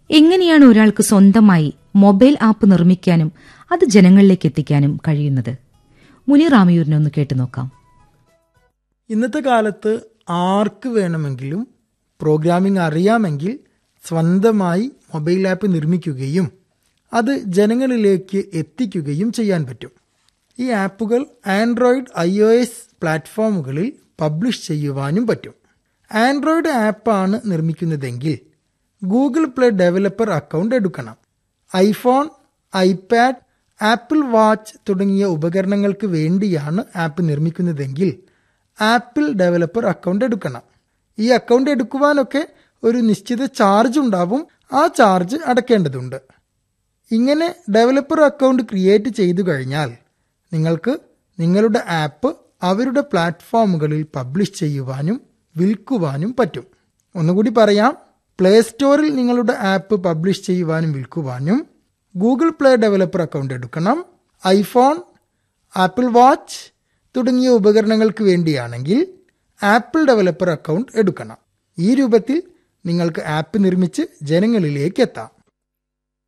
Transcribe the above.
എങ്ങനെയാണ് ഒരാൾക്ക് സ്വന്തമായി മൊബൈൽ ആപ്പ് നിർമ്മിക്കാനും അത് ജനങ്ങളിലേക്ക് എത്തിക്കാനും കഴിയുന്നത് മുനീർ ആമയൂരിനെ ഒന്ന് കേട്ടു നോക്കാം ഇന്നത്തെ കാലത്ത് ആർക്ക് വേണമെങ്കിലും പ്രോഗ്രാമിംഗ് അറിയാമെങ്കിൽ സ്വന്തമായി മൊബൈൽ ആപ്പ് നിർമ്മിക്കുകയും അത് ജനങ്ങളിലേക്ക് എത്തിക്കുകയും ചെയ്യാൻ പറ്റും ഈ ആപ്പുകൾ ആൻഡ്രോയിഡ് ഐ ഒ എസ് പ്ലാറ്റ്ഫോമുകളിൽ പബ്ലിഷ് ചെയ്യുവാനും പറ്റും ആൻഡ്രോയിഡ് ആപ്പാണ് നിർമ്മിക്കുന്നതെങ്കിൽ ഗൂഗിൾ പ്ലേ ഡെവലപ്പർ അക്കൗണ്ട് എടുക്കണം ഐഫോൺ ഐപാഡ് ആപ്പിൾ വാച്ച് തുടങ്ങിയ ഉപകരണങ്ങൾക്ക് വേണ്ടിയാണ് ആപ്പ് നിർമ്മിക്കുന്നതെങ്കിൽ ആപ്പിൾ ഡെവലപ്പർ അക്കൗണ്ട് എടുക്കണം ഈ അക്കൗണ്ട് എടുക്കുവാനൊക്കെ ഒരു നിശ്ചിത ചാർജ് ഉണ്ടാവും ആ ചാർജ് അടയ്ക്കേണ്ടതുണ്ട് ഇങ്ങനെ ഡെവലപ്പർ അക്കൗണ്ട് ക്രിയേറ്റ് ചെയ്തു കഴിഞ്ഞാൽ നിങ്ങൾക്ക് നിങ്ങളുടെ ആപ്പ് അവരുടെ പ്ലാറ്റ്ഫോമുകളിൽ പബ്ലിഷ് ചെയ്യുവാനും വിൽക്കുവാനും പറ്റും ഒന്നുകൂടി പറയാം പ്ലേ സ്റ്റോറിൽ നിങ്ങളുടെ ആപ്പ് പബ്ലിഷ് ചെയ്യുവാനും വിൽക്കുവാനും ഗൂഗിൾ പ്ലേ ഡെവലപ്പർ അക്കൗണ്ട് എടുക്കണം ഐഫോൺ ആപ്പിൾ വാച്ച് തുടങ്ങിയ ഉപകരണങ്ങൾക്ക് വേണ്ടിയാണെങ്കിൽ ആപ്പിൾ ഡെവലപ്പർ അക്കൗണ്ട് എടുക്കണം ഈ രൂപത്തിൽ നിങ്ങൾക്ക് ആപ്പ് നിർമ്മിച്ച് ജനങ്ങളിലേക്ക് എത്താം